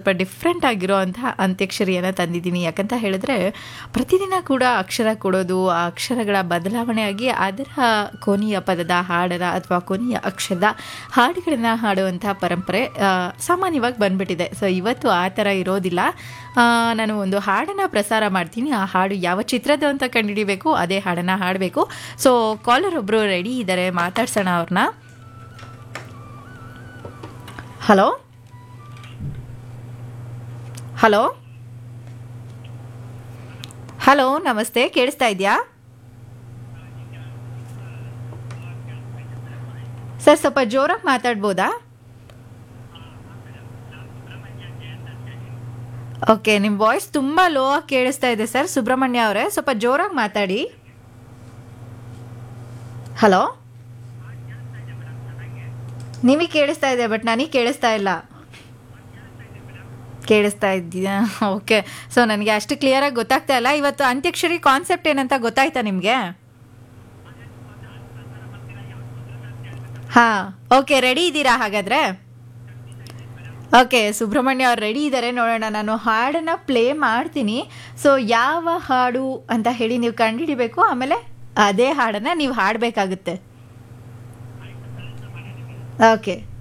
ಸ್ವಲ್ಪ ಡಿಫ್ರೆಂಟ್ ಆಗಿರೋ ಅಂತಹ ಅಂತ್ಯಕ್ಷರಿಯನ್ನು ತಂದಿದ್ದೀನಿ ಯಾಕಂತ ಹೇಳಿದ್ರೆ ಪ್ರತಿದಿನ ಕೂಡ ಅಕ್ಷರ ಕೊಡೋದು ಆ ಅಕ್ಷರಗಳ ಬದಲಾವಣೆಯಾಗಿ ಅದರ ಕೊನೆಯ ಪದದ ಹಾಡರ ಅಥವಾ ಕೊನೆಯ ಅಕ್ಷರದ ಹಾಡುಗಳನ್ನು ಹಾಡುವಂತಹ ಪರಂಪರೆ ಆ, ಸಾಮಾನ್ಯವಾಗಿ ಬಂದ್ಬಿಟ್ಟಿದೆ ಸೊ ಇವತ್ತು ಆ ಥರ ಇರೋದಿಲ್ಲ ಆ, ನಾನು ಒಂದು ಹಾಡನ್ನು ಪ್ರಸಾರ ಮಾಡ್ತೀನಿ ಆ ಹಾಡು ಯಾವ ಚಿತ್ರದ ಅಂತ ಕಂಡುಹಿಡಿಬೇಕು ಅದೇ ಹಾಡನ್ನು ಹಾಡಬೇಕು ಸೊ ಕಾಲರ್ ಒಬ್ಬರು ರೆಡಿ ಇದ್ದಾರೆ ಮಾತಾಡ್ಸೋಣ ಅವ್ರನ್ನ ಹಲೋ ಹಲೋ ಹಲೋ ನಮಸ್ತೆ ಕೇಳಿಸ್ತಾ ಇದೆಯಾ ಸರ್ ಸ್ವಲ್ಪ ಜೋರಾಗಿ ಮಾತಾಡ್ಬೋದಾ ಓಕೆ ನಿಮ್ಮ ವಾಯ್ಸ್ ತುಂಬ ಲೋ ಆಗಿ ಕೇಳಿಸ್ತಾ ಇದೆ ಸರ್ ಸುಬ್ರಹ್ಮಣ್ಯ ಅವರೇ ಸ್ವಲ್ಪ ಜೋರಾಗಿ ಮಾತಾಡಿ ಹಲೋ ನಿಮಗೆ ಕೇಳಿಸ್ತಾ ಇದೆ ಬಟ್ ನನಗೆ ಕೇಳಿಸ್ತಾ ಇಲ್ಲ ಕೇಳಿಸ್ತಾ ಇದ್ದೀಯಾ ಓಕೆ ಸೊ ನನಗೆ ಅಷ್ಟು ಕ್ಲಿಯರಾಗಿ ಗೊತ್ತಾಗ್ತಾ ಇಲ್ಲ ಇವತ್ತು ಅಂತ್ಯಕ್ಷರಿ ಕಾನ್ಸೆಪ್ಟ್ ಏನಂತ ಗೊತ್ತಾಯ್ತಾ ನಿಮಗೆ ಹಾಂ ಓಕೆ ರೆಡಿ ಇದ್ದೀರಾ ಹಾಗಾದರೆ ಓಕೆ ಸುಬ್ರಹ್ಮಣ್ಯ ಅವ್ರು ರೆಡಿ ಇದ್ದಾರೆ ನೋಡೋಣ ನಾನು ಹಾಡನ್ನು ಪ್ಲೇ ಮಾಡ್ತೀನಿ ಸೊ ಯಾವ ಹಾಡು ಅಂತ ಹೇಳಿ ನೀವು ಕಂಡುಹಿಡಿಬೇಕು ಆಮೇಲೆ ಅದೇ ಹಾಡನ್ನು ನೀವು ಹಾಡಬೇಕಾಗುತ್ತೆ ಓಕೆ